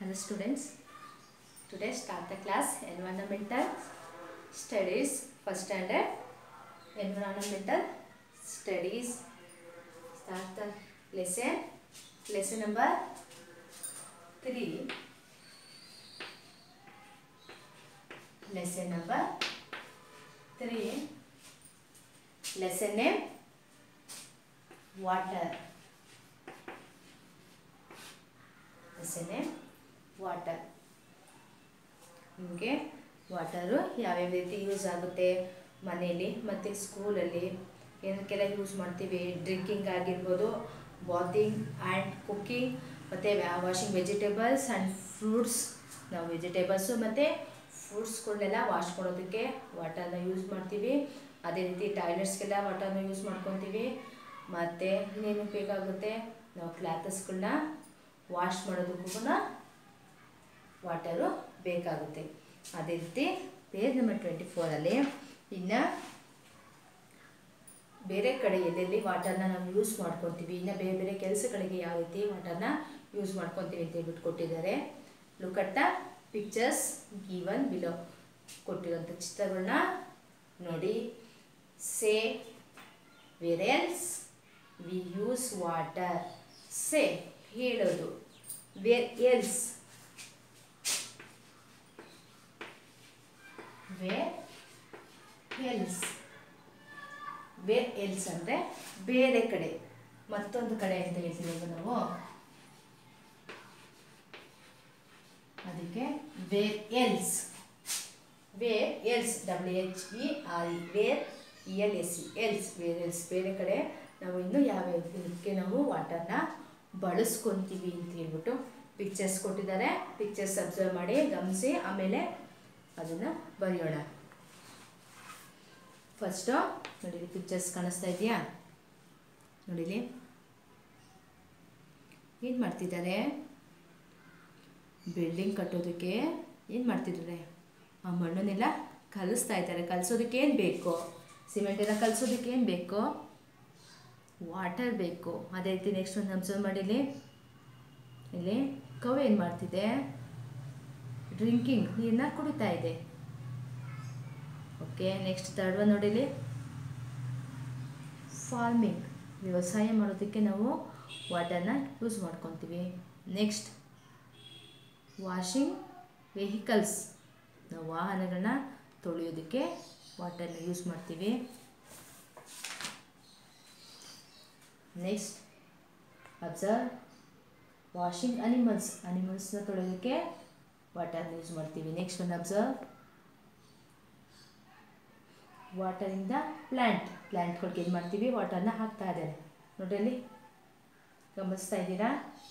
Hello students. Today start the class environmental studies first standard environmental studies. Start the lesson. Lesson number three. Lesson number three. Lesson name water. Lesson name water ನಿಮಗೆ water ಯಾವ್ಯಾವ ರೀತಿ use ಆಗುತ್ತೆ ಮನೆಯಲ್ಲಿ ಮತ್ತು ಸ್ಕೂಲಲ್ಲಿ ಏನಕ್ಕೆಲ್ಲ use ಮಾಡ್ತೀವಿ drinking ಆಗಿರ್ಬೋದು ಬಾತಿಂಗ್ ಆ್ಯಂಡ್ ಕುಕ್ಕಿಂಗ್ ಮತ್ತು ವಾಷಿಂಗ್ ವೆಜಿಟೇಬಲ್ಸ್ ಆ್ಯಂಡ್ ಫ್ರೂಟ್ಸ್ ನಾವು ವೆಜಿಟೇಬಲ್ಸು ಮತ್ತು ಫ್ರೂಟ್ಸ್ಗಳನ್ನೆಲ್ಲ ವಾಶ್ ಮಾಡೋದಕ್ಕೆ ವಾಟರ್ನ ಯೂಸ್ ಮಾಡ್ತೀವಿ ಅದೇ ರೀತಿ ಟಾಯ್ಲೆಟ್ಸ್ಗೆಲ್ಲ ವಾಟರ್ನ ಯೂಸ್ ಮಾಡ್ಕೊತೀವಿ ಮತ್ತು ಇನ್ನೇನು ಬೇಕಾಗುತ್ತೆ ನಾವು ಕ್ಲಾತಸ್ಗಳನ್ನ ವಾಶ್ ಮಾಡೋದಕ್ಕೂ ಕೂಡ ವಾಟರು ಬೇಕಾಗುತ್ತೆ ಅದೇ ರೀತಿ ಪೇಜ್ ನಂಬರ್ ಟ್ವೆಂಟಿ ಫೋರಲ್ಲಿ ಇನ್ನು ಬೇರೆ ಕಡೆ ಎಲ್ಲೆಲ್ಲಿ ವಾಟರ್ನ ನಾವು ಯೂಸ್ ಮಾಡ್ಕೊತೀವಿ ಇನ್ನು ಬೇರೆ ಬೇರೆ ಕೆಲಸಗಳಿಗೆ ಯಾವ ರೀತಿ ವಾಟರ್ನ ಯೂಸ್ ಮಾಡ್ಕೊತೀವಿ ಅಂತ ಹೇಳ್ಬಿಟ್ಟು ಕೊಟ್ಟಿದ್ದಾರೆ look at the pictures given below ಕೊಟ್ಟಿರೋಂಥ ಚಿತ್ರಗಳನ್ನ ನೋಡಿ say where else we use water say ಹೇಳೋದು where else where else where else ಅಂದರೆ ಬೇರೆ ಕಡೆ ಮತ್ತೊಂದು ಕಡೆ ಅಂತ ಹೇಳ್ತೀವಿ ಅಲ್ವಾ ನಾವು ಅದಕ್ಕೆ where else where else W H E R E where E L S C else where else ಬೇರೆ ಕಡೆ ನಾವು ಇನ್ನೂ ಯಾವ ಇದಕ್ಕೆ ನಾವು ವಾಟರ್ನ ಬಳಸ್ಕೊತೀವಿ ಅಂತ ಹೇಳ್ಬಿಟ್ಟು ಪಿಕ್ಚರ್ಸ್ ಕೊಟ್ಟಿದ್ದಾರೆ ಪಿಕ್ಚರ್ಸ್ ಅಬ್ಸರ್ವ್ ಮಾಡಿ ಗಮನಿಸಿ ಆಮೇಲೆ ಅದನ್ನು ಬರೆಯೋಣ ಫಸ್ಟು ನೋಡಿರಿ ಪಿಕ್ಚರ್ಸ್ ಕಾಣಿಸ್ತಾ ಇದೆಯಾ ನೋಡಿಲಿ ಏನು ಮಾಡ್ತಿದ್ದಾರೆ ಬಿಲ್ಡಿಂಗ್ ಕಟ್ಟೋದಕ್ಕೆ ಏನು ಮಾಡ್ತಿದ್ದಾರೆ ಆ ಮಣ್ಣನ್ನೆಲ್ಲ ಕಲಿಸ್ತಾ ಇದ್ದಾರೆ ಕಲಿಸೋದಕ್ಕೆ ಏನು ಬೇಕು ಸಿಮೆಂಟೆಲ್ಲ ಕಲಿಸೋದಕ್ಕೆ ಏನು ಬೇಕು ವಾಟರ್ ಬೇಕು ಅದೇ ರೀತಿ ನೆಕ್ಸ್ಟ್ ಒಂದು ಅಬ್ಸರ್ವ್ ಮಾಡಿಲಿ ಇಲ್ಲಿ ಕವ್ ಏನು ಮಾಡ್ತಿದೆ ಡ್ರಿಂಕಿಂಗ್ ನೀರನ್ನ ಕುಡಿತಾ ಇದೆ ಓಕೆ ನೆಕ್ಸ್ಟ್ ತರ್ಡ್ ಒನ್ ನೋಡಿಲಿ ಫಾರ್ಮಿಂಗ್ ವ್ಯವಸಾಯ ಮಾಡೋದಕ್ಕೆ ನಾವು ವಾಟರ್ನ ಯೂಸ್ ಮಾಡ್ಕೊತೀವಿ ನೆಕ್ಸ್ಟ್ ವಾಷಿಂಗ್ ವೆಹಿಕಲ್ಸ್ ನಾವು ವಾಹನಗಳನ್ನ ತೊಳೆಯೋದಕ್ಕೆ ವಾಟರ್ನ ಯೂಸ್ ಮಾಡ್ತೀವಿ ನೆಕ್ಸ್ಟ್ ಅಬ್ಸರ್ವ್ ವಾಷಿಂಗ್ ಅನಿಮಲ್ಸ್ ಅನಿಮಲ್ಸ್ನ ತೊಳೆಯೋದಕ್ಕೆ ವಾಟರ್ನ ಯೂಸ್ ಮಾಡ್ತೀವಿ ನೆಕ್ಸ್ಟ್ ಒಂದು ಅಬ್ಸರ್ವ್ ವಾಟರಿಂದ ಪ್ಲ್ಯಾಂಟ್ ಪ್ಲ್ಯಾಂಟ್ಗಳಿಗೆ ಏನು ಮಾಡ್ತೀವಿ ವಾಟರ್ನ ಹಾಕ್ತಾ ಇದ್ದಾರೆ ನೋಡ್ರಿ ಅಲ್ಲಿ ಗಮನಿಸ್ತಾ ಇದ್ದೀರಾ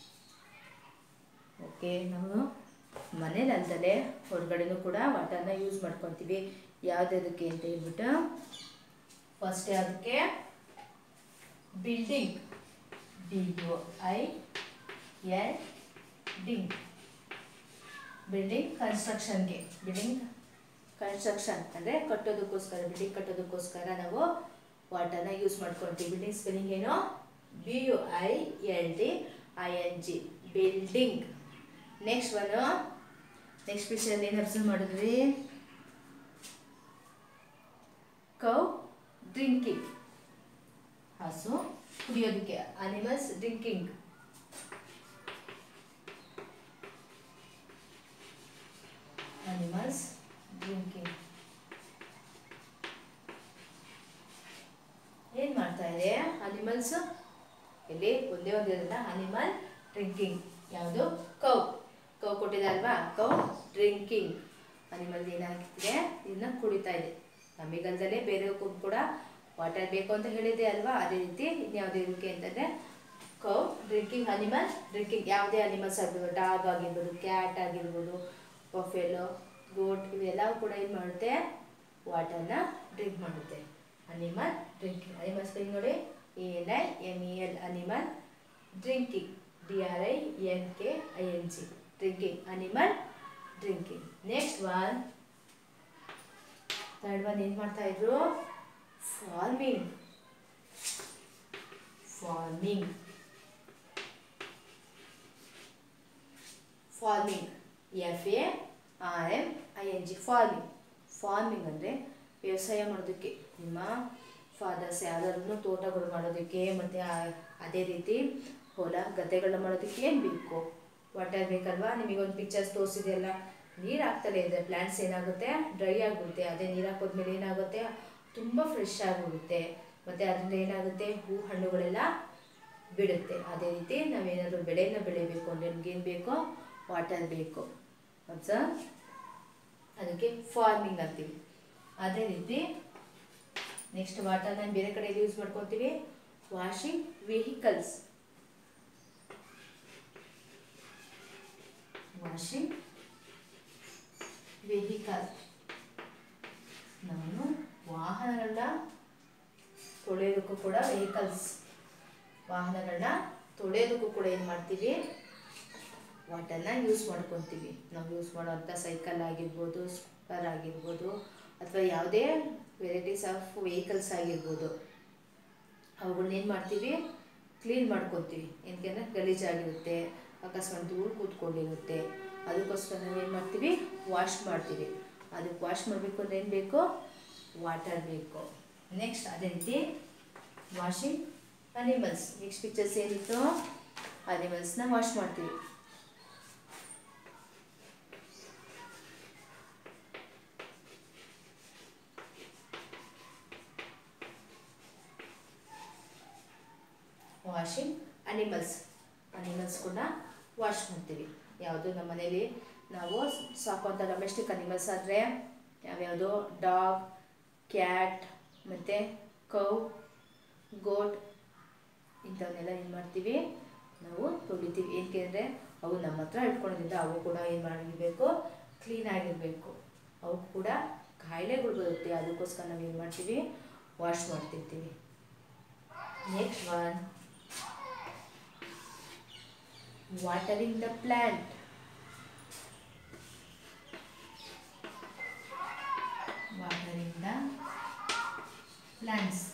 ಓಕೆ ನಾವು ಮನೇಲಿ ಅಲ್ದಲೆ ಹೊರಗಡೆನೂ ಕೂಡ ವಾಟರ್ನ ಯೂಸ್ ಮಾಡ್ಕೊತೀವಿ ಯಾವುದಕ್ಕೆ ಅಂತ ಹೇಳ್ಬಿಟ್ಟು ಫಸ್ಟ್ ಯಾವುದಕ್ಕೆ building D U I L ding building ಕನ್ಸ್ಟ್ರಕ್ಷನ್ಗೆ ಬಿಲ್ಡಿಂಗ್ ಕನ್ಸ್ಟ್ರಕ್ಷನ್ ಅಂದರೆ ಕಟ್ಟೋದಕ್ಕೋಸ್ಕರ ಬಿಲ್ಡಿಂಗ್ ಕಟ್ಟೋದಕ್ಕೋಸ್ಕರ ನಾವು ವಾಟರ್ನ ಯೂಸ್ ಮಾಡ್ಕೊಳ್ತೀವಿ ಬಿಲ್ಡಿಂಗ್ ಸ್ಪೆಲ್ಲಿಂಗ್ ಏನು B U I L D I N G building next one next picture ಏನು ಅಬ್ಸರ್ವ್ ಮಾಡಿದ್ವಿ ಕೌ ಡ್ರಿಂಕಿಂಗ್ ಹಸು ಕುಡಿಯೋದಕ್ಕೆ ಅನಿಮಲ್ಸ್ ಡ್ರಿಂಕಿಂಗ್ ಅನಿಮಲ್ಸ್ ಡ್ರಿಂಕಿಂಗ್ ಏನು ಮಾಡ್ತಾ ಇದೆ ಅನಿಮಲ್ಸ್ ಇಲ್ಲಿ ಒಂದೇ ಒಂದು ಇರೋದಿಲ್ಲ ಅನಿಮಲ್ ಡ್ರಿಂಕಿಂಗ್ ಯಾವುದು ಕೌ ಕೌ ಕೊಟ್ಟಿದೆ ಅಲ್ವಾ ಕೌ ಡ್ರಿಂಕಿಂಗ್ ಅನಿಮಲ್ ಏನಾಗ್ತಿದೆ ಇದನ್ನ ಕುಡಿತಾ ಇದೆ ನಮಗಲ್ದಲ್ಲೇ ಬೇರೆಯವ್ರಿಗೂ ಕೂಡ ವಾಟರ್ ಬೇಕು ಅಂತ ಹೇಳಿದೆ ಅಲ್ವಾ ಅದೇ ರೀತಿ ಇನ್ಯಾವುದೇ ಇದಕ್ಕೆ ಅಂತಂದರೆ ಕೌ ಡ್ರಿಂಕಿಂಗ್ ಅನಿಮಲ್ ಡ್ರಿಂಕಿಂಗ್ ಯಾವುದೇ ಅನಿಮಲ್ಸ್ ಆಗಿರ್ಬೋದು ಡಾಗ್ ಆಗಿರ್ಬೋದು ಕ್ಯಾಟ್ ಆಗಿರ್ಬೋದು ಬಫೆಲೋ ಗೋಟ್ ಇವೆಲ್ಲವೂ ಕೂಡ ಏನು ಮಾಡುತ್ತೆ ವಾಟರ್ನ ಡ್ರಿಂಕ್ ಮಾಡುತ್ತೆ ಅನಿಮಲ್ ಡ್ರಿಂಕಿಂಗ್ ಅನಿಮಲ್ ಸ್ಪೆಲ್ಲಿಂಗ್ ನೋಡಿ A N I M E L animal drinking D R I N K I N G drinking animal drinking next one third one ಏನು ಮಾಡ್ತಾ ಇದ್ರು farming farming farming F A R M I N G farming farming ಅಂದರೆ ವ್ಯವಸಾಯ ಮಾಡೋದಕ್ಕೆ ನಿಮ್ಮ fathers ಯಾವ್ದಾದ್ರು ತೋಟಗಳು ಮಾಡೋದಕ್ಕೆ ಮತ್ತು ಅದೇ ರೀತಿ ಹೊಲ ಗದ್ದೆಗಳನ್ನ ಮಾಡೋದಕ್ಕೆ ಏನು ಬೇಕು ವಾಟರ್ ಬೇಕಲ್ವಾ ನಿಮಗೊಂದು ಪಿಕ್ಚರ್ಸ್ ತೋರಿಸಿದೆಯಲ್ಲ ನೀರು ಹಾಕ್ತಲೇ ಇದೆ ಪ್ಲ್ಯಾಂಟ್ಸ್ ಏನಾಗುತ್ತೆ ಡ್ರೈ ಆಗಿಬಿಡುತ್ತೆ ಅದೇ ನೀರು ಹಾಕೋದ್ಮೇಲೆ ಏನಾಗುತ್ತೆ ತುಂಬ ಫ್ರೆಶ್ ಆಗಿಬಿಡುತ್ತೆ ಮತ್ತು ಅದರಿಂದ ಏನಾಗುತ್ತೆ ಹೂ ಹಣ್ಣುಗಳೆಲ್ಲ ಬಿಡುತ್ತೆ ಅದೇ ರೀತಿ ನಾವೇನಾದರೂ ಬೆಳೆನ ಬೆಳಿಬೇಕು ಅಂದರೆ ನಮಗೇನು ಬೇಕೋ ವಾಟರ್ ಬೇಕು ಹೌದಾ ಅದಕ್ಕೆ ಫಾರ್ಮಿಂಗ್ ಅಂತೀವಿ ಅದೇ ರೀತಿ ನೆಕ್ಸ್ಟ್ ವಾಟರ್ನ ಬೇರೆ ಕಡೆ ಯೂಸ್ ಮಾಡ್ಕೊತೀವಿ ವಾಷಿಂಗ್ ವೆಹಿಕಲ್ಸ್ ವಾಷಿಂಗ್ ವೆಹಿಕಲ್ ನಾನು ವಾಹನಗಳನ್ನ ತೊಳೆಯೋದಕ್ಕೂ ಕೂಡ ವೆಹಿಕಲ್ಸ್ ವಾಹನಗಳನ್ನ ತೊಳೆಯೋದಕ್ಕೂ ಕೂಡ ಏನು ಮಾಡ್ತೀವಿ ವಾಟರ್ನ ಯೂಸ್ ಮಾಡ್ಕೊತೀವಿ ನಾವು ಯೂಸ್ ಮಾಡೋವಂಥ ಸೈಕಲ್ ಆಗಿರ್ಬೋದು ಸ್ಕೂಟರ್ ಆಗಿರ್ಬೋದು ಅಥವಾ ಯಾವುದೇ ವೆರೈಟೀಸ್ ಆಫ್ ವೆಹಿಕಲ್ಸ್ ಆಗಿರ್ಬೋದು ಅವುಗಳನ್ನ ಏನು ಮಾಡ್ತೀವಿ ಕ್ಲೀನ್ ಮಾಡ್ಕೊತೀವಿ ಏನಕ್ಕೆ ಗಲೀಜಾಗಿರುತ್ತೆ ಅಕಸ್ಮಾತ್ ಧೂಳು ಕೂತ್ಕೊಂಡಿರುತ್ತೆ ಅದಕ್ಕೋಸ್ಕರ ನಾವು ಏನು ಮಾಡ್ತೀವಿ ವಾಶ್ ಮಾಡ್ತೀವಿ ಅದಕ್ಕೆ ವಾಶ್ ಮಾಡಬೇಕು ಅಂದ್ರೆ ಏನು ಬೇಕು ವಾಟರ್ ಬೇಕು ನೆಕ್ಸ್ಟ್ ಅದೇ ರೀತಿ ವಾಷಿಂಗ್ ಅನಿಮಲ್ಸ್ ನೆಕ್ಸ್ಟ್ ಪಿಕ್ಚರ್ಸ್ ಏನಿತ್ತು ಅನಿಮಲ್ಸ್ನ ವಾಶ್ ಮಾಡ್ತೀವಿ ವಾಷಿಂಗ್ ಅನಿಮಲ್ಸ್ ಅನಿಮಲ್ಸ್ ಕೂಡ ವಾಶ್ ಮಾಡ್ತೀವಿ ಯಾವುದು ನಮ್ಮ ಮನೇಲಿ ನಾವು ಸಾಕುವಂಥ ಡೊಮೆಸ್ಟಿಕ್ ಅನಿಮಲ್ಸ್ ಆದರೆ ಯಾವ್ಯಾವುದು ಡಾಗ್ ಕ್ಯಾಟ್ ಮತ್ತು ಕೌ ಗೋಟ್ ಇಂಥವನ್ನೆಲ್ಲ ಏನು ಮಾಡ್ತೀವಿ ನಾವು ತೊಳಿತೀವಿ ಏನಕ್ಕೆ ಅಂದರೆ ಅವು ನಮ್ಮ ಹತ್ರ ಇಟ್ಕೊಳ್ಳೋದ್ರಿಂದ ಅವು ಕೂಡ ಏನು ಮಾಡಿರಬೇಕು ಕ್ಲೀನ್ ಆಗಿರಬೇಕು ಅವು ಕೂಡ ಕಾಯಿಲೆಗಳು ಬರುತ್ತೆ ಅದಕ್ಕೋಸ್ಕರ ನಾವು ಏನು ಮಾಡ್ತೀವಿ ವಾಶ್ ಮಾಡ್ತಿರ್ತೀವಿ next one watering the plant watering the plants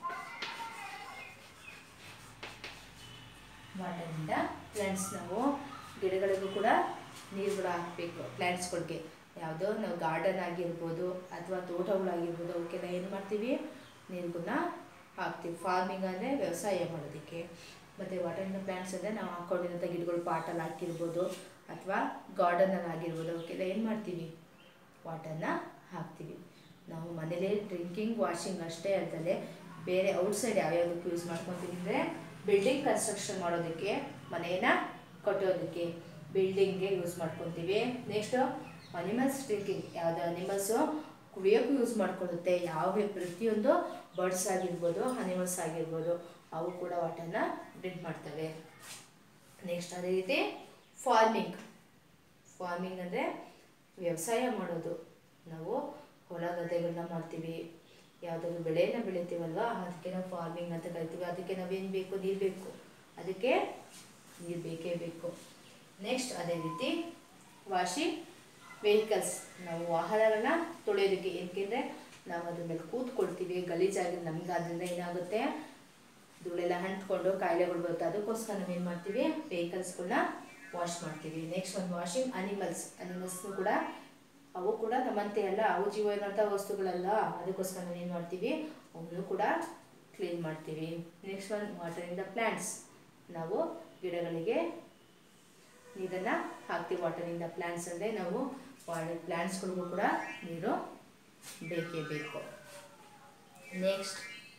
watering the plants ನಾವು ಗಿಡಗಳಿಗೂ ಕೂಡ ನೀರುಗಳು ಹಾಕಬೇಕು ಪ್ಲ್ಯಾಂಟ್ಸ್ಗಳಿಗೆ ಯಾವುದೋ ನಾವು ಗಾರ್ಡನ್ ಆಗಿರ್ಬೋದು ಅಥವಾ ತೋಟಗಳಾಗಿರ್ಬೋದು ಅವಕ್ಕೆಲ್ಲ ಏನು ಮಾಡ್ತೀವಿ ನೀರುಗಳನ್ನ ಹಾಕ್ತೀವಿ ಫಾರ್ಮಿಂಗ್ ಅಂದರೆ ವ್ಯವಸಾಯ ಮಾಡೋದಕ್ಕೆ ಮತ್ತು ವಾಟರಿಂಗ್ ಪ್ಲ್ಯಾಂಟ್ಸ್ ಅಂದರೆ ನಾವು ಹಾಕ್ಕೊಂಡಿರೋಂಥ ಗಿಡಗಳು ಪಾಟಲ್ಲಿ ಹಾಕಿರ್ಬೋದು ಅಥವಾ ಗಾರ್ಡನಲ್ಲಿ ಆಗಿರ್ಬೋದು ಅವಕ್ಕೆಲ್ಲ ಏನು ಮಾಡ್ತೀವಿ ವಾಟರ್ನ ಹಾಕ್ತೀವಿ ನಾವು ಮನೇಲಿ ಡ್ರಿಂಕಿಂಗ್ ವಾಷಿಂಗ್ ಅಷ್ಟೇ ಅಲ್ದಲೆ ಬೇರೆ ಔಟ್ಸೈಡ್ ಯಾವ್ಯಾವುದಕ್ಕೂ ಯೂಸ್ ಮಾಡ್ಕೊತೀವಿ ಅಂದರೆ ಬಿಲ್ಡಿಂಗ್ ಕನ್ಸ್ಟ್ರಕ್ಷನ್ ಮಾಡೋದಕ್ಕೆ ಮನೇನ ಕಟ್ಟೋದಕ್ಕೆ ಬಿಲ್ಡಿಂಗ್ಗೆ ಯೂಸ್ ಮಾಡ್ಕೊತೀವಿ ನೆಕ್ಸ್ಟು ಅನಿಮಲ್ಸ್ ಡ್ರಿಂಕಿಂಗ್ ಯಾವುದು ಅನಿಮಲ್ಸು ಕುಡಿಯೋಕ್ಕೂ ಯೂಸ್ ಮಾಡ್ಕೊಳ್ಳುತ್ತೆ ಯಾವ ಪ್ರತಿಯೊಂದು ಬರ್ಡ್ಸ್ ಆಗಿರ್ಬೋದು ಅನಿಮಲ್ಸ್ ಆಗಿರ್ಬೋದು ಅವು ಕೂಡ ವಾಟರ್ನ ಡ್ರಿಂಕ್ ಮಾಡ್ತವೆ ನೆಕ್ಸ್ಟ್ ಅದೇ ರೀತಿ ಫಾರ್ಮಿಂಗ್ ಫಾರ್ಮಿಂಗ್ ಅಂದರೆ ವ್ಯವಸಾಯ ಮಾಡೋದು ನಾವು ಹೊಲ ಗದ್ದೆಗಳನ್ನ ಮಾಡ್ತೀವಿ ಯಾವುದಾದ್ರು ಬೆಳೆನ ಬೆಳಿತೀವಲ್ವ ಅದಕ್ಕೆ ನಾವು ಫಾರ್ಮಿಂಗ್ ಅಂತ ಕರಿತೀವಿ ಅದಕ್ಕೆ ನಾವೇನು ಬೇಕು ನೀರು ಬೇಕು ಅದಕ್ಕೆ ನೀರು ಬೇಕೇ ಬೇಕು ನೆಕ್ಸ್ಟ್ ಅದೇ ರೀತಿ ವಾಷಿಂಗ್ ವೆಹಿಕಲ್ಸ್ ನಾವು ವಾಹನಗಳನ್ನ ತೊಳೆಯೋದಕ್ಕೆ ಏಕೆಂದರೆ ನಾವು ಅದ್ರ ಮೇಲೆ ಕೂತ್ಕೊಳ್ತೀವಿ ಗಲೀಜಾಗಿ ನಮ್ಗೆ ಅದರಿಂದ ಏನಾಗುತ್ತೆ ಧೂಳೆಲ್ಲ ಅಂಟ್ಕೊಂಡು ಕಾಯಿಲೆಗಳು ಬರುತ್ತೆ ಅದಕ್ಕೋಸ್ಕರ ನಾವೇನು ಮಾಡ್ತೀವಿ ವೆಹಿಕಲ್ಸ್ಗಳನ್ನ ವಾಶ್ ಮಾಡ್ತೀವಿ ನೆಕ್ಸ್ಟ್ ಒಂದು ವಾಷಿಂಗ್ ಅನಿಮಲ್ಸ್ ಅನಿಮಲ್ಸ್ನು ಕೂಡ ಅವು ಕೂಡ ನಮ್ಮಂತೆ ಅಲ್ಲ ಅವು ಜೀವ ಇರೋಂಥ ವಸ್ತುಗಳಲ್ಲ ಅದಕ್ಕೋಸ್ಕರ ನಾವು ಏನು ಮಾಡ್ತೀವಿ ಅವನು ಕೂಡ ಕ್ಲೀನ್ ಮಾಡ್ತೀವಿ next one watering the plants ನಾವು ಗಿಡಗಳಿಗೆ ನೀರನ್ನು ಹಾಕ್ತೀವಿ ವಾಟರಿಂಗ್ ದ ಪ್ಲ್ಯಾಂಟ್ಸ್ ಅಂದರೆ ನಾವು ಪ್ಲ್ಯಾಂಟ್ಸ್ಗಳಿಗೂ ಕೂಡ ನೀರು ಬೇಕೇ ಬೇಕು ನೆಕ್ಸ್ಟ್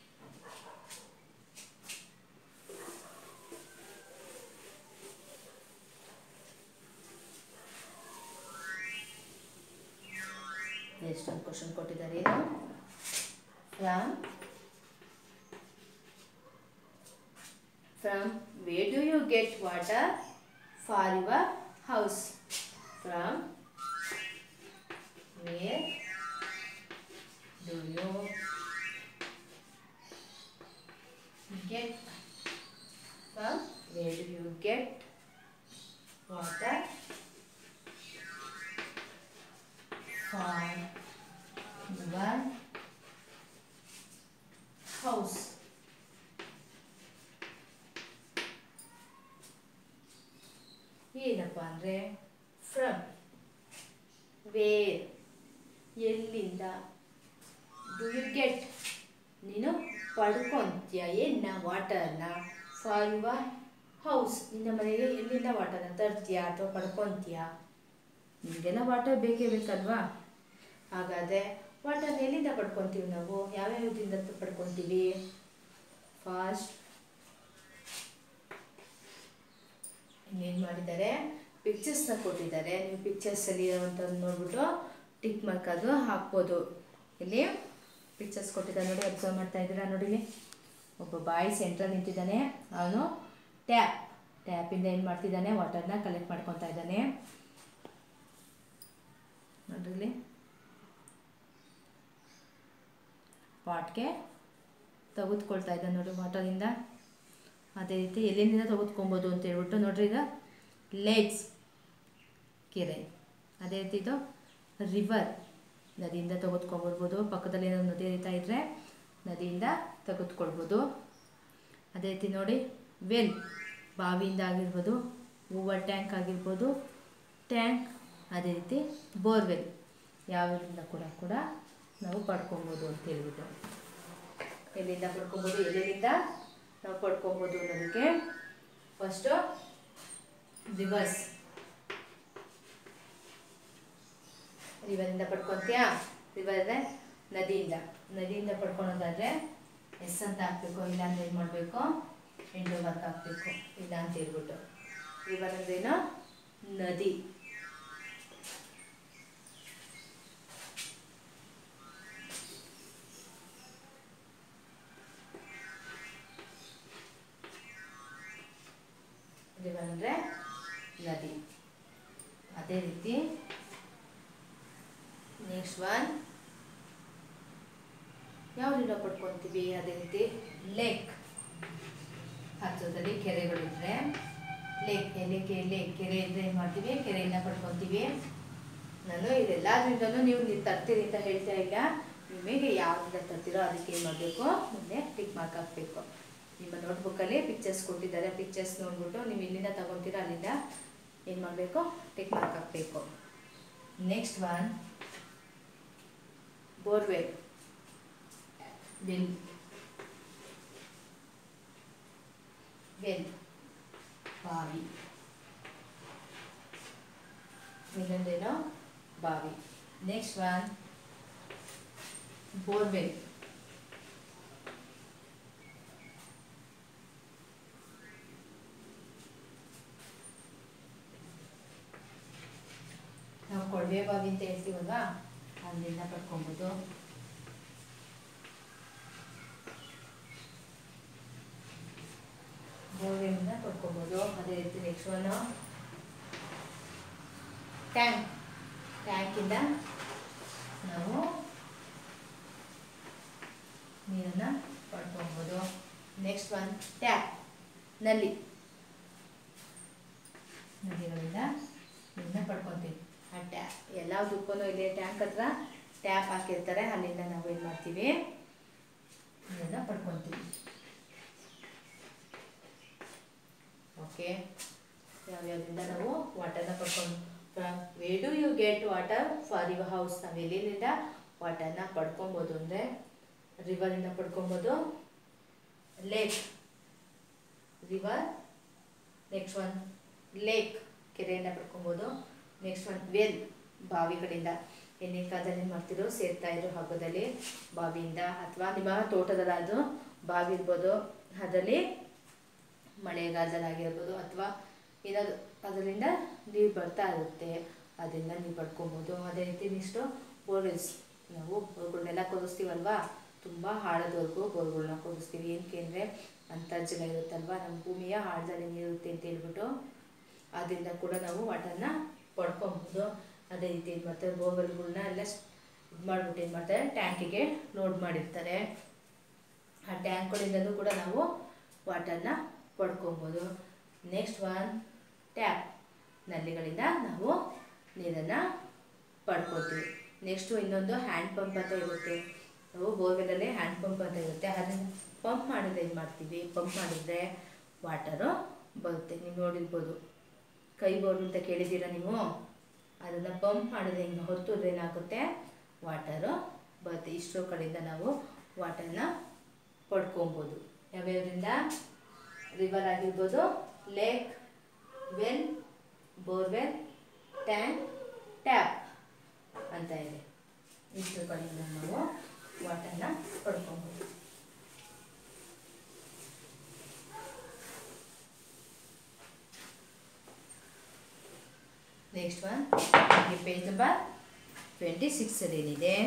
ನೆಕ್ಸ್ಟ್ ಒಂದು ಕ್ವಶನ್ ಕೊಟ್ಟಿದ್ದಾರೆ ಏನು from from way do you get water for your house from where do you get from where do you get water for your house. ಏನಪ್ಪ ಅಂದರೆ ಫ್ರಮ್ ವೇರ್ ಎಲ್ಲಿಂದ ಡು ಯು ಗೆಟ್ ನೀನು ಪಡ್ಕೊಂತೀಯ ಏನ ವಾಟರ್ನ for your house ನಿನ್ನ ಮನೆಗೆ ಎಲ್ಲಿಂದ ವಾಟರ್ನ ತರ್ತೀಯ ಅಥವಾ ಪಡ್ಕೊತೀಯ ನಿಮಗೆಲ್ಲ ವಾಟರ್ ಬೇಕೇ ಬೇಕಲ್ವಾ ಹಾಗಾದರೆ ವಾಟರ್ನ ಎಲ್ಲಿಂದ ಪಡ್ಕೊತೀವಿ ನಾವು ಯಾವ್ಯಾವುದಿಂದ ಪಡ್ಕೊತೀವಿ ಫಾಸ್ಟ್ ಇನ್ನೇನು ಮಾಡಿದ್ದಾರೆ ಪಿಕ್ಚರ್ಸ್ನ ಕೊಟ್ಟಿದ್ದಾರೆ ನೀವು ಪಿಕ್ಚರ್ಸಲ್ಲಿ ಇರೋವಂಥದ್ದು ನೋಡ್ಬಿಟ್ಟು ಟಿಕ್ ಮಾರ್ಕ್ ಅದು ಹಾಕ್ಬೋದು ಇಲ್ಲಿ ಪಿಕ್ಚರ್ಸ್ ಕೊಟ್ಟಿದ್ದಾರೆ ನೋಡಿ ಅಬ್ಸರ್ವ್ ಮಾಡ್ತಾ ಇದ್ದೀರಾ ನೋಡಿ ಇಲ್ಲಿ ಒಬ್ಬ ಬಾಯ್ ಸೆಂಟ್ರಲ್ಲಿ ನಿಂತಿದ್ದಾನೆ ಅವನು ಟ್ಯಾಪ್ ಟ್ಯಾಪಿಂದ ಏನು ಮಾಡ್ತಿದ್ದಾನೆ ವಾಟರ್ನ ಕಲೆಕ್ಟ್ ಮಾಡ್ಕೊತಾ ಇದ್ದಾನೆ ನೋಡ್ರಿ ಇಲ್ಲಿ ಪಾಟ್ಗೆ ತೆಗೆದುಕೊಳ್ತಾ ಇದ್ದಾನೆ ನೋಡಿ ವಾಟರಿಂದ ಅದೇ ರೀತಿ ಎಲ್ಲಿಂದ ತೆಗೆದುಕೊಬೋದು ಅಂತ ಹೇಳ್ಬಿಟ್ಟು ನೋಡ್ರಿ ಈಗ ಲೇಕ್ಸ್ ಕೆರೆ ಅದೇ ರೀತಿ ಇದು ರಿವರ್ ನದಿಯಿಂದ ತೆಗೆದುಕೊಂಬರ್ಬೋದು ಪಕ್ಕದಲ್ಲಿ ಏನಾದ್ರು ನದಿ ಹರಿತಾ ಇದ್ದರೆ ನದಿಯಿಂದ ತೆಗೆದುಕೊಳ್ಬೋದು ಅದೇ ರೀತಿ ನೋಡಿ ವೆಲ್ ಬಾವಿಯಿಂದ ಆಗಿರ್ಬೋದು ಓವರ್ ಟ್ಯಾಂಕ್ ಆಗಿರ್ಬೋದು ಟ್ಯಾಂಕ್ ಅದೇ ರೀತಿ ಬೋರ್ವೆಲ್ ಯಾವುದರಿಂದ ಕೂಡ ಕೂಡ ನಾವು ಪಡ್ಕೊಬೋದು ಅಂತ ಹೇಳ್ಬಿಟ್ಟು ಎಲ್ಲಿಂದ ಪಡ್ಕೊಬೋದು ಎಲ್ಲೆಲ್ಲಿಂದ ನಾವು ಪಡ್ಕೊಬೋದು ಅನ್ನೋದಕ್ಕೆ ಫಸ್ಟು ರಿವರ್ಸ್ ರಿವರಿಂದ ಪಡ್ಕೊತೀಯಾ ರಿವರ್ ಅಂದರೆ ನದಿಯಿಂದ ನದಿಯಿಂದ ಪಡ್ಕೊಳೋದಾದರೆ ಎಸ್ ಅಂತ ಹಾಕ್ಬೇಕು ಇಲ್ಲ ಅಂದ್ರೆ ಏನು ಮಾಡಬೇಕು ಎಂಟು ಮಾರ್ಕ್ ಹಾಕಬೇಕು ಇಲ್ಲ ಅಂತ ಹೇಳ್ಬಿಟ್ಟು ರಿವರ್ ಅಂದ್ರೇನು ನದಿ ರಿವರ್ ಅಂದರೆ ನದಿ ಅದೇ ರೀತಿ ನೆಕ್ಸ್ಟ್ ಒನ್ ಯಾವುದರಿಂದ ಪಡ್ಕೊತೀವಿ ಅದೇ ರೀತಿ ಲೇಕ್ ಹತ್ತಿರದಲ್ಲಿ ಕೆರೆಗಳಿದ್ರೆ ಲೇಕ್ ಲೇಕ್ ಲೇಕ್ ಕೆರೆ ಇದ್ರೆ ಏನು ಮಾಡ್ತೀವಿ ಕೆರೆಯಿಂದ ಪಡ್ಕೊತೀವಿ ನಾನು ಇದೆಲ್ಲದ್ರಿಂದಲೂ ನೀವು ನೀವು ತರ್ತೀರಿ ಅಂತ ಹೇಳ್ತಾ ಇಲ್ಲ ನಿಮಗೆ ಯಾವುದರಿಂದ ತರ್ತೀರೋ ಅದಕ್ಕೆ ಏನು ಮಾಡಬೇಕು ಮುಂದೆ ಟಿಕ್ ಮಾರ್ಕ್ ಹಾಕಬೇಕು ನಿಮ್ಮ ನೋಟ್ಬುಕ್ಕಲ್ಲಿ ಪಿಕ್ಚರ್ಸ್ ಕೊಟ್ಟಿದ್ದಾರೆ ಪಿಕ್ಚರ್ಸ್ ನೋಡ್ಬಿಟ್ಟು ನೀವು ಎಲ್ಲಿಂದ ತಗೊತೀರೋ ಅಲ್ಲಿಂದ ಏನು ಮಾಡಬೇಕು ಟಿಕ್ ಮಾರ್ಕ್ ಹಾಕಬೇಕು next one borewell well well ಬಾವಿ ಇನ್ನೊಂದೇನು ಬಾವಿ ನೆಕ್ಸ್ಟ್ ಒನ್ ಬೋರ್ವೆಲ್ ನಾವು ಕೊಳವೆ ಬಾವಿ ಅಂತ ಹೇಳ್ತೀವಲ್ವಾ ಅಲ್ಲಿಂದ ಪಡ್ಕೊಬೋದು ಬೋರ್ವೆಲಿಂದ ಪಡ್ಕೊಬೋದು ಅದೇ ರೀತಿ ನೆಕ್ಸ್ಟ್ ಒನ್ ಟ್ಯಾಂಕ್ ಟ್ಯಾಂಕಿಂದ ನಾವು ನೀರನ್ನು ಪಡ್ಕೊಬೋದು ನೆಕ್ಸ್ಟ್ ಒನ್ ಟ್ಯಾಪ್ ನಲ್ಲಿ ನದಿಗಳಿಂದ ನೀರನ್ನ ಪಡ್ಕೊತೀವಿ ಆ ಟ್ಯಾಪ್ ಎಲ್ಲದಕ್ಕೂ ಇಲ್ಲಿ ಟ್ಯಾಂಕ್ ಹತ್ರ ಟ್ಯಾಪ್ ಹಾಕಿರ್ತಾರೆ ಅಲ್ಲಿಂದ ನಾವು ಏನು ಮಾಡ್ತೀವಿ ನೀರನ್ನ ಪಡ್ಕೊತೀವಿ ಓಕೆ ಯಾವ್ಯಾವುದರಿಂದ ನಾವು ವಾಟರ್ನ ಪಡ್ಕೊಂಡು way do you get water for your house ನಾವು ಎಲ್ಲಿಂದ ವಾಟರ್ನ ಪಡ್ಕೊಬೋದು ಅಂದರೆ ರಿವರಿಂದ ಪಡ್ಕೊಬೋದು lake river next one lake ಕೆರೆಯಿಂದ ಪಡ್ಕೊಬೋದು ನೆಕ್ಸ್ಟ್ ಒನ್ ವೆಲ್ ಬಾವಿ ಕಡೆಯಿಂದ ಎಣ್ಣೆ ಕಾಲದಲ್ಲಿ ಏನು ಮಾಡ್ತಿರೋ ಸೇರ್ತಾ ಇರೋ ಹಬ್ಬದಲ್ಲಿ ಬಾವಿಯಿಂದ ಅಥವಾ ನಿಮ್ಮ ತೋಟದಲ್ಲಾದರೂ ಬಾವಿ ಇರ್ಬೋದು ಅದರಲ್ಲಿ ಮಳೆಗಾಲದಲ್ಲಾಗಿರ್ಬೋದು ಅಥವಾ ಏನಾದ್ರು ಅದರಿಂದ ನೀರು ಬರ್ತಾ ಇರುತ್ತೆ ಅದರಿಂದ ನೀರು ಪಡ್ಕೊಬೋದು ಅದೇ ರೀತಿ ನೆಕ್ಸ್ಟು ಬೋರ್ವೆಲ್ಸ್ ನಾವು ಬೋರ್ಗಳನ್ನೆಲ್ಲ ಕೊದಿಸ್ತೀವಲ್ವಾ ತುಂಬ ಆಳದವರೆಗೂ ಬೋರ್ಗಳನ್ನ ಕೊದಿಸ್ತೀವಿ ಏನಕ್ಕೆ ಅಂದರೆ ಅಂತರ್ಜಲ ಇರುತ್ತಲ್ವಾ ನಮ್ಮ ಭೂಮಿಯ ಆಳದಲ್ಲಿ ನೀರಿರುತ್ತೆ ಅಂತ ಹೇಳ್ಬಿಟ್ಟು ಅದರಿಂದ ಕೂಡ ನಾವು ವಾಟರ್ನ ಪಡ್ಕೊಬೋದು ಅದೇ ರೀತಿ ಏನು ಮಾಡ್ತಾರೆ ಬೋರ್ವೆಲ್ಗಳನ್ನ ಎಲ್ಲ ಇದು ಮಾಡಿಬಿಟ್ಟು ಏನು ಮಾಡ್ತಾರೆ ಟ್ಯಾಂಕಿಗೆ ಲೋಡ್ ಮಾಡಿರ್ತಾರೆ ಆ ಟ್ಯಾಂಕ್ಗಳಿಂದಲೂ ಕೂಡ ನಾವು ವಾಟರ್ನ ಪಡ್ಕೊಬೋದು ನೆಕ್ಸ್ಟ್ ಒನ್ ಟ್ಯಾಪ್ ನಲ್ಲಿಗಳಿಂದ ನಾವು ನೀರನ್ನು ಪಡ್ಕೊತೀವಿ ನೆಕ್ಸ್ಟು ಇನ್ನೊಂದು ಹ್ಯಾಂಡ್ ಪಂಪ್ ಅಂತ ಇರುತ್ತೆ ನಾವು ಬೋರ್ವೆಲಲ್ಲಿ ಹ್ಯಾಂಡ್ ಪಂಪ್ ಅಂತ ಇರುತ್ತೆ ಅದನ್ನು ಪಂಪ್ ಮಾಡಿದ್ರೆ ಏನು ಮಾಡ್ತೀವಿ ಪಂಪ್ ಮಾಡಿದರೆ ವಾಟರು ಬರುತ್ತೆ ನೀವು ನೋಡಿರ್ಬೋದು ಕೈ ಬೋರ್ ಅಂತ ಕೇಳಿದ್ದೀರಾ ನೀವು ಅದನ್ನು ಪಂಪ್ ಮಾಡಿದ್ರೆ ಹಿಂಗೆ ಹೊತ್ತಿದ್ರೆ ಏನಾಗುತ್ತೆ ವಾಟರು ಬರುತ್ತೆ ಇಷ್ಟೋ ಕಡೆಯಿಂದ ನಾವು ವಾಟರ್ನ ಪಡ್ಕೊಬೋದು ಯಾವ್ಯಾವುದರಿಂದ ರಿವರ್ ಆಗಿರ್ಬೋದು lake well borewell tank tap ಅಂತ ಇದೆ ಇಷ್ಟು ಕಡೆಯಿಂದ ನಾವು ವಾಟರ್ನ ಪಡ್ಕೊಬೋದು next one page number twenty ಸಿಕ್ಸಲ್ಲಿ ಏನಿದೆ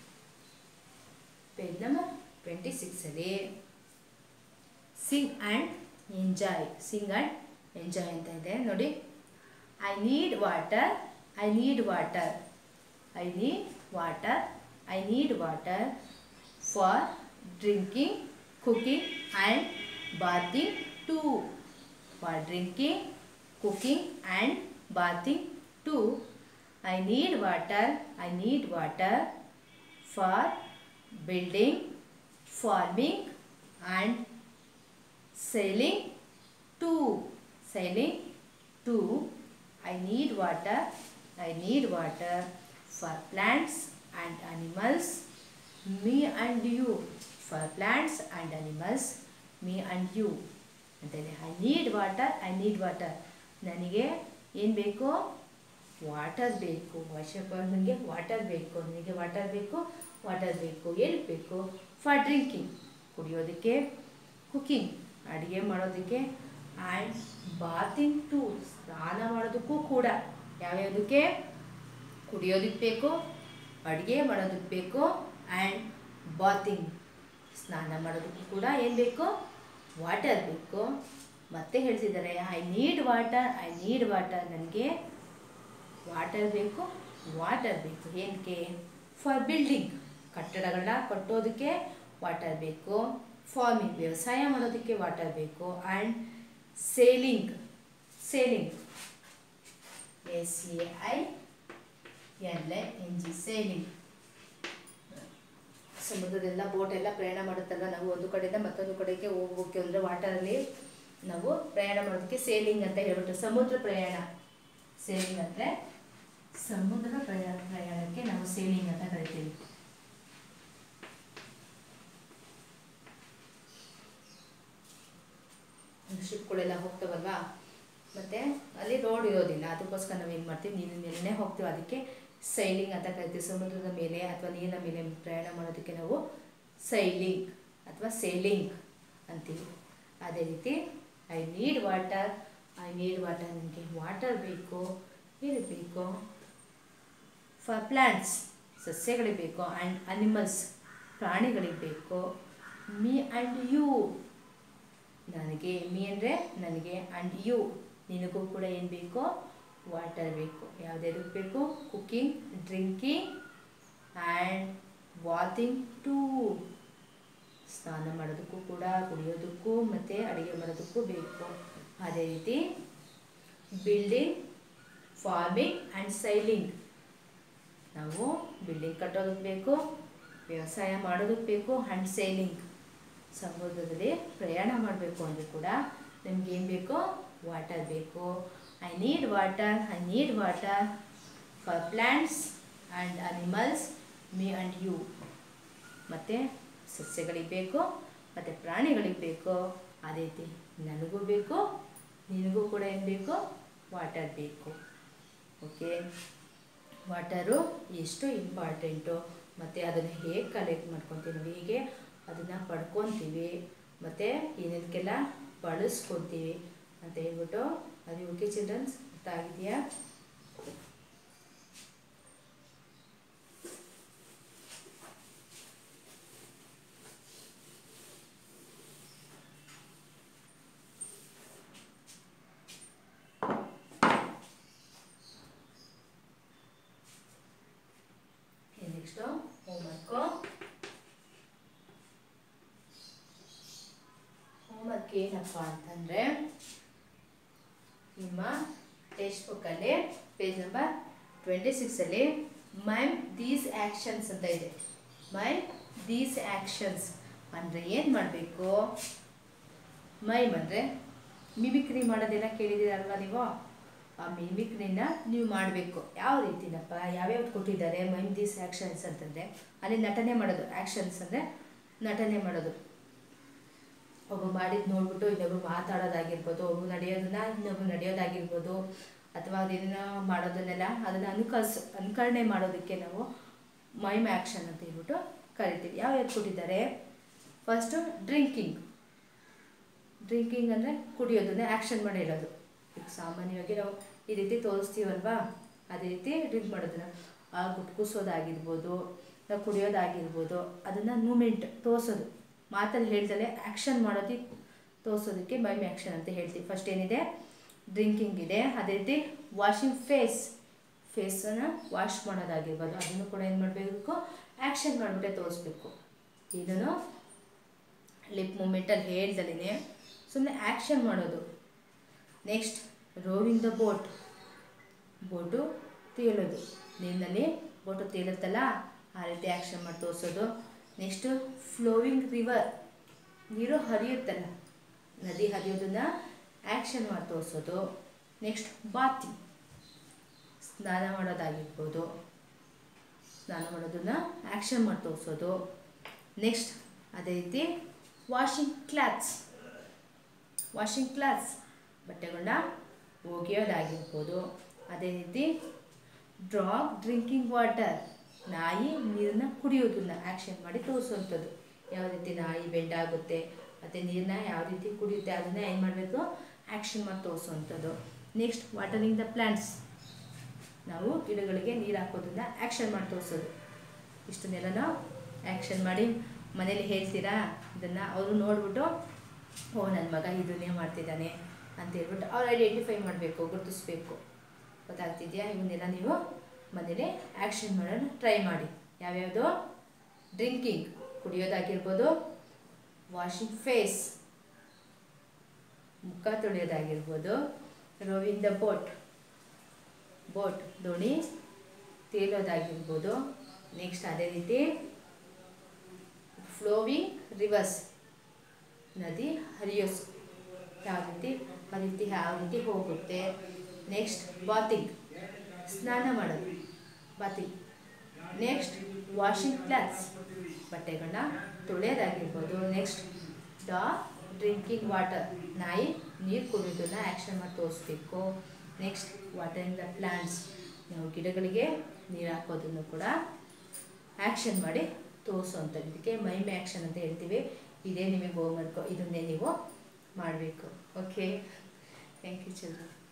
ಪೇಜ್ ನಂಬರ್ ಟ್ವೆಂಟಿ ಸಿಕ್ಸಲ್ಲಿ sing and enjoy sing and enjoy ಅಂತ ಇದೆ ನೋಡಿ I need water I need water I need water I need water for drinking cooking and bathing too for drinking cooking and bathing too. I need water. I need water for building, farming and sailing too. Sailing too. I need water. I need water for plants and animals. Me and you. For plants and animals. Me and you. ಅಂತೇಳಿ I need water I need water ನನಗೆ ಏನು ಬೇಕು water ಬೇಕು ವರ್ಷಕ್ಕೆ water ಬೇಕು ನನಗೆ water ಬೇಕು water ಬೇಕು ಏನು ಬೇಕು ಫಾರ್ ಡ್ರಿಂಕಿಂಗ್ ಕುಡಿಯೋದಕ್ಕೆ ಕುಕಿಂಗ್ ಅಡುಗೆ ಮಾಡೋದಕ್ಕೆ ಆ್ಯಂಡ್ ಬಾತಿಂಗ್ ಟು ಸ್ನಾನ ಮಾಡೋದಕ್ಕೂ ಕೂಡ ಯಾವ್ಯಾವುದಕ್ಕೆ ಕುಡಿಯೋದಕ್ಕೆ ಬೇಕು ಅಡುಗೆ ಮಾಡೋದಕ್ಕೆ ಬೇಕು ಆ್ಯಂಡ್ ಬಾತಿಂಗ್ ಸ್ನಾನ ಮಾಡೋದಕ್ಕೂ ಕೂಡ ಏನು ಬೇಕು ವಾಟರ್ ಬೇಕು ಮತ್ತೆ ಹೇಳ್ತಿದ್ದಾರೆ I need water I need water ನನಗೆ ವಾಟರ್ ಬೇಕು ವಾಟರ್ ಬೇಕು ಏನಕ್ಕೆ ಫಾರ್ ಬಿಲ್ಡಿಂಗ್ ಕಟ್ಟಡಗಳನ್ನ ಕಟ್ಟೋದಕ್ಕೆ ವಾಟರ್ ಬೇಕು ಫಾರ್ಮಿಂಗ್ ವ್ಯವಸಾಯ ಮಾಡೋದಕ್ಕೆ ವಾಟರ್ ಬೇಕು and sailing sailing S A I L N G sailing ಸಮುದ್ರದೆಲ್ಲ ಬೋಟ್ ಎಲ್ಲ ಪ್ರಯಾಣ ಮಾಡುತ್ತಲ್ಲ ನಾವು ಒಂದು ಕಡೆಯಿಂದ ಮತ್ತೊಂದು ಕಡೆಗೆ ಹೋಗೋಕೆ ಅಂದರೆ ವಾಟರಲ್ಲಿ ನಾವು ಪ್ರಯಾಣ ಮಾಡೋದಕ್ಕೆ ಸೇಲಿಂಗ್ ಅಂತ ಹೇಳ್ಬಿಟ್ಟು ಸಮುದ್ರ ಪ್ರಯಾಣ ಸೇಲಿಂಗ್ ಅಂದರೆ ಸಮುದ್ರ ಪ್ರಯಾಣ ಪ್ರಯಾಣಕ್ಕೆ ನಾವು ಸೇಲಿಂಗ್ ಅಂತ ಕರಿತೀವಿ ಶಿಪ್ಗಳೆಲ್ಲ ಹೋಗ್ತಾವಲ್ವಾ ಮತ್ತು ಅಲ್ಲಿ ರೋಡ್ ಇರೋದಿಲ್ಲ ಅದಕ್ಕೋಸ್ಕರ ನಾವು ಏನು ಮಾಡ್ತೀವಿ ನೀರಿನ ಮೇಲೇ ಹೋಗ್ತೀವಿ ಅದಕ್ಕೆ ಸೈಲಿಂಗ್ ಅಂತ ಕರಿತೀವಿ ಸಮುದ್ರದ ಮೇಲೆ ಅಥವಾ ನೀರಿನ ಮೇಲೆ ಪ್ರಯಾಣ ಮಾಡೋದಕ್ಕೆ ನಾವು ಸೈಲಿಂಗ್ ಅಥವಾ ಸೇಲಿಂಗ್ ಅಂತೀವಿ ಅದೇ ರೀತಿ I need water I need water ನನಗೆ ವಾಟರ್ ಬೇಕು ಏನು ಬೇಕು ಫಾರ್ ಪ್ಲ್ಯಾಂಟ್ಸ್ ಸಸ್ಯಗಳಿಗೆ ಬೇಕು ಆ್ಯಂಡ್ ಅನಿಮಲ್ಸ್ ಪ್ರಾಣಿಗಳಿಗೆ ಬೇಕು ಮೀ ಆ್ಯಂಡ್ ಯು ನನಗೆ ಮೀ ಅಂದರೆ ನನಗೆ ಆ್ಯಂಡ್ ಯು ನಿನಗೂ ಕೂಡ ಏನು ಬೇಕು ವಾಟರ್ ಬೇಕು ಯಾವುದ್ಯಾವ್ದಕ್ಕೆ ಬೇಕು cooking drinking and bathing too ಸ್ನಾನ ಮಾಡೋದಕ್ಕೂ ಕೂಡ ಕುಡಿಯೋದಕ್ಕೂ ಮತ್ತು ಅಡುಗೆ ಮಾಡೋದಕ್ಕೂ ಬೇಕು ಅದೇ ರೀತಿ ಬಿಲ್ಡಿಂಗ್ ಫಾರ್ಮಿಂಗ್ ಆ್ಯಂಡ್ ಸೈಲಿಂಗ್ ನಾವು ಬಿಲ್ಡಿಂಗ್ ಕಟ್ಟೋದಕ್ಕೆ ಬೇಕು ವ್ಯವಸಾಯ ಮಾಡೋದಕ್ಕೆ ಬೇಕು ಆ್ಯಂಡ್ ಸೈಲಿಂಗ್ ಸಮುದ್ರದಲ್ಲಿ ಪ್ರಯಾಣ ಮಾಡಬೇಕು ಅಂದರೂ ಕೂಡ ನಮ್ಗೆ ಏನು ಬೇಕು ವಾಟರ್ ಬೇಕು I need water I need water for plants and animals me and you ಮತ್ತು ಸಸ್ಯಗಳಿಗೆ ಬೇಕು ಮತ್ತು ಪ್ರಾಣಿಗಳಿಗೆ ಬೇಕು ಅದೇ ರೀತಿ ನನಗೂ ಬೇಕು ನಿನಗೂ ಕೂಡ ಏನು ಬೇಕು ವಾಟರ್ ಬೇಕು ಓಕೆ ವಾಟರು ಎಷ್ಟು ಇಂಪಾರ್ಟೆಂಟು ಮತ್ತು ಅದನ್ನು ಹೇಗೆ ಕಲೆಕ್ಟ್ ಮಾಡ್ಕೊತೀವಿ ನಾವು ಹೇಗೆ ಅದನ್ನು ಪಡ್ಕೊತೀವಿ ಮತ್ತು ಏನೇನಕ್ಕೆಲ್ಲ ಬಳಸ್ಕೊತೀವಿ ಅಂತ ಹೇಳ್ಬಿಟ್ಟು ಅದು ಓಕೆ ಚಿಲ್ಡ್ರನ್ಸ್ ಗೊತ್ತಾಗಿದೆಯಾ ನೆಕ್ಸ್ಟು ಹೋಮ್ವರ್ಕು ಹೋಮ್ವರ್ಕ್ ಏನಪ್ಪ ಅಂತಂದರೆ ನಿಮ್ಮ ಟೆಕ್ಸ್ಟ್ ಬುಕ್ಕಲ್ಲಿ ಪೇಜ್ ನಂಬರ್ ಟ್ವೆಂಟಿ ಸಿಕ್ಸಲ್ಲಿ ಮೈಮ್ ದೀಸ್ ಆ್ಯಕ್ಷನ್ಸ್ ಅಂತ ಇದೆ ಮೈಮ್ ದೀಸ್ ಆ್ಯಕ್ಷನ್ಸ್ ಅಂದರೆ ಏನು ಮಾಡಬೇಕು ಮೈಮ್ ಅಂದರೆ ಮಿಮಿಕ್ರಿ ಮಾಡೋದೆಲ್ಲ ಕೇಳಿದ್ದೀರಲ್ವ ನೀವು ಆ ಮಿಮಿಕ್ರಿನ ನೀವು ಮಾಡಬೇಕು ಯಾವ ರೀತಿನಪ್ಪ ಯಾವ್ಯಾವ್ದು ಕೊಟ್ಟಿದ್ದಾರೆ ಮೈಮ್ ದೀಸ್ ಆ್ಯಕ್ಷನ್ಸ್ ಅಂತಂದರೆ ಅಲ್ಲಿ ನಟನೆ ಮಾಡೋದು ಆ್ಯಕ್ಷನ್ಸ್ ಅಂದರೆ ನಟನೆ ಮಾಡೋದು ಒಬ್ಬ ಮಾಡಿದ್ದು ನೋಡ್ಬಿಟ್ಟು ಇನ್ನೊಬ್ರು ಮಾತಾಡೋದಾಗಿರ್ಬೋದು ಒಬ್ರು ನಡೆಯೋದನ್ನ ಇನ್ನೊಬ್ರು ನಡೆಯೋದಾಗಿರ್ಬೋದು ಅಥವಾ ಅದೇನೋ ಮಾಡೋದನ್ನೆಲ್ಲ ಅದನ್ನು ಅನುಕರಿಸ್ ಅನುಕರಣೆ ಮಾಡೋದಕ್ಕೆ ನಾವು ಮೈಮ್ ಆ್ಯಕ್ಷನ್ ಅಂತ ಹೇಳ್ಬಿಟ್ಟು ಕರಿತೀವಿ ಯಾವ ಯಾವ್ದು ಕೊಟ್ಟಿದ್ದಾರೆ ಫಸ್ಟು ಡ್ರಿಂಕಿಂಗ್ ಡ್ರಿಂಕಿಂಗ್ ಅಂದರೆ ಕುಡಿಯೋದನ್ನ ಆ್ಯಕ್ಷನ್ ಮಾಡಿ ಹೇಳೋದು ಈಗ ಸಾಮಾನ್ಯವಾಗಿ ನಾವು ಈ ರೀತಿ ತೋರಿಸ್ತೀವಲ್ವಾ ಅದೇ ರೀತಿ ಡ್ರಿಂಕ್ ಮಾಡೋದನ್ನ ಆ ಗುಟ್ಕುಸೋದಾಗಿರ್ಬೋದು ನಾವು ಕುಡಿಯೋದಾಗಿರ್ಬೋದು ಅದನ್ನು ಮೂಮೆಂಟ್ ತೋರಿಸೋದು ಮಾತಲ್ಲಿ ಹೇಳ್ದಲೆ ಆ್ಯಕ್ಷನ್ ಮಾಡೋದಕ್ಕೆ ತೋರಿಸೋದಕ್ಕೆ ಮೈಮ್ ಆ್ಯಕ್ಷನ್ ಅಂತ ಹೇಳ್ತೀವಿ ಫಸ್ಟ್ ಏನಿದೆ ಡ್ರಿಂಕಿಂಗ್ ಇದೆ ಅದೇ ರೀತಿ ವಾಷಿಂಗ್ ಫೇಸ್ ಫೇಸನ್ನು ವಾಶ್ ಮಾಡೋದಾಗಿರ್ಬೋದು ಅದನ್ನು ಕೂಡ ಏನು ಮಾಡಬೇಕು ಆ್ಯಕ್ಷನ್ ಮಾಡಿಬಿಟ್ಟೆ ತೋರಿಸ್ಬೇಕು ಇದನ್ನು ಲಿಪ್ ಮೂಮೆಂಟಲ್ಲಿ ಹೇಳ್ದಲೇ ಸುಮ್ಮನೆ ಆ್ಯಕ್ಷನ್ ಮಾಡೋದು next rowing the boat boat ತೇಲೋದು ನೀರಿನಲ್ಲಿ ಬೋಟು ತೇಲುತ್ತಲ್ಲ ಆ ರೀತಿ ಆ್ಯಕ್ಷನ್ ಮಾಡಿ ತೋರಿಸೋದು ನೆಕ್ಸ್ಟು ಫ್ಲೋವಿಂಗ್ ರಿವರ್ ನೀರು ಹರಿಯುತ್ತಲ್ಲ ನದಿ ಹರಿಯೋದನ್ನ ಆ್ಯಕ್ಷನ್ ಮಾಡಿ ತೋರಿಸೋದು ನೆಕ್ಸ್ಟ್ ಬಾತಿಂಗ್ ಸ್ನಾನ ಮಾಡೋದಾಗಿರ್ಬೋದು ಸ್ನಾನ ಮಾಡೋದನ್ನ ಆ್ಯಕ್ಷನ್ ಮಾಡಿ ತೋರಿಸೋದು ನೆಕ್ಸ್ಟ್ ಅದೇ ರೀತಿ ವಾಷಿಂಗ್ ಕ್ಲಾತ್ಸ್ ವಾಷಿಂಗ್ ಕ್ಲಾತ್ಸ್ ಬಟ್ಟೆಗಳನ್ನ ಒಗೆಯೋದಾಗಿರ್ಬೋದು ಅದೇ ರೀತಿ ಡ್ರಾಗ್ ಡ್ರಿಂಕಿಂಗ್ ವಾಟರ್ ನಾಯಿ ನೀರನ್ನ ಕುಡಿಯೋದನ್ನ ಆ್ಯಕ್ಷನ್ ಮಾಡಿ ತೋರಿಸುವಂಥದ್ದು ಯಾವ ರೀತಿ ನಾಯಿ ಬೆಂಡ್ ಆಗುತ್ತೆ ಮತ್ತು ನೀರನ್ನ ಯಾವ ರೀತಿ ಕುಡಿಯುತ್ತೆ ಅದನ್ನ ಏನು ಮಾಡಬೇಕು ಆ್ಯಕ್ಷನ್ ಮಾಡಿ ತೋರಿಸುವಂಥದ್ದು ನೆಕ್ಸ್ಟ್ ವಾಟರಿಂಗ್ ದ ಪ್ಲ್ಯಾಂಟ್ಸ್ ನಾವು ಗಿಡಗಳಿಗೆ ನೀರು ಹಾಕೋದನ್ನ ಆ್ಯಕ್ಷನ್ ಮಾಡಿ ತೋರಿಸೋದು ಇಷ್ಟನ್ನೆಲ್ಲ ನಾವು ಆ್ಯಕ್ಷನ್ ಮಾಡಿ ಮನೇಲಿ ಹೇಳ್ತೀರಾ ಇದನ್ನು ಅವರು ನೋಡ್ಬಿಟ್ಟು ಓ ನನ್ನ ಮಗ ಇದನ್ನೇ ಮಾಡ್ತಿದ್ದಾನೆ ಅಂತ ಹೇಳ್ಬಿಟ್ಟು ಅವ್ರು ಐಡೆಂಟಿಫೈ ಮಾಡಬೇಕು ಗುರುತಿಸ್ಬೇಕು ಗೊತ್ತಾಗ್ತಿದೆಯಾ ಇವನ್ನೆಲ್ಲ ನೀವು ಮನೇಲಿ ಆ್ಯಕ್ಷನ್ ಮಾಡೋಣ ಟ್ರೈ ಮಾಡಿ ಯಾವ್ಯಾವುದು ಡ್ರಿಂಕಿಂಗ್ ಕುಡಿಯೋದಾಗಿರ್ಬೋದು ವಾಷಿಂಗ್ ಫೇಸ್ ಮುಖ ತೊಳೆಯೋದಾಗಿರ್ಬೋದು ರೋವಿಂಗ್ ದ ಬೋಟ್ ಬೋಟ್ ದೋಣಿ ತೇಲೋದಾಗಿರ್ಬೋದು ನೆಕ್ಸ್ಟ್ ಅದೇ ರೀತಿ ಫ್ಲೋವಿಂಗ್ ರಿವರ್ಸ್ ನದಿ ಹರಿಯೋಸ್ ಯಾವ ರೀತಿ ಹರಿತಿ ಯಾವ ರೀತಿ ಹೋಗುತ್ತೆ ನೆಕ್ಸ್ಟ್ ಬಾತಿಂಗ್ ಸ್ನಾನ ಮಾಡೋದು ಬಾತಿಂಗ್ ನೆಕ್ಸ್ಟ್ ವಾಷಿಂಗ್ ಕ್ಲಾತ್ಸ್ ಬಟ್ಟೆಗಳನ್ನ ತೊಳೆಯೋದಾಗಿರ್ಬೋದು ನೆಕ್ಸ್ಟ್ ಡಾ ಡ್ರಿಂಕಿಂಗ್ ವಾಟರ್ ನಾಯಿ ನೀರು ಕುಡಿಯೋದನ್ನ ಆ್ಯಕ್ಷನ್ ಮಾಡಿ ತೋರಿಸ್ಬೇಕು ನೆಕ್ಸ್ಟ್ ವಾಟರಿಂಗ್ ದ ಪ್ಲ್ಯಾಂಟ್ಸ್ ನಾವು ಗಿಡಗಳಿಗೆ ನೀರು ಹಾಕೋದನ್ನು ಕೂಡ ಆ್ಯಕ್ಷನ್ ಮಾಡಿ ತೋರಿಸುವಂಥದ್ದು ಇದಕ್ಕೆ ಮೈಮ್ ಆ್ಯಕ್ಷನ್ ಅಂತ ಹೇಳ್ತೀವಿ ಇದೇ ನಿಮಗೆ ಹೋಮ್ವರ್ಕು ಇದನ್ನೇ ನೀವು ಮಾಡಬೇಕು ಓಕೆ ಥ್ಯಾಂಕ್ ಯು ಚಿಲ್ಡ್ರನ್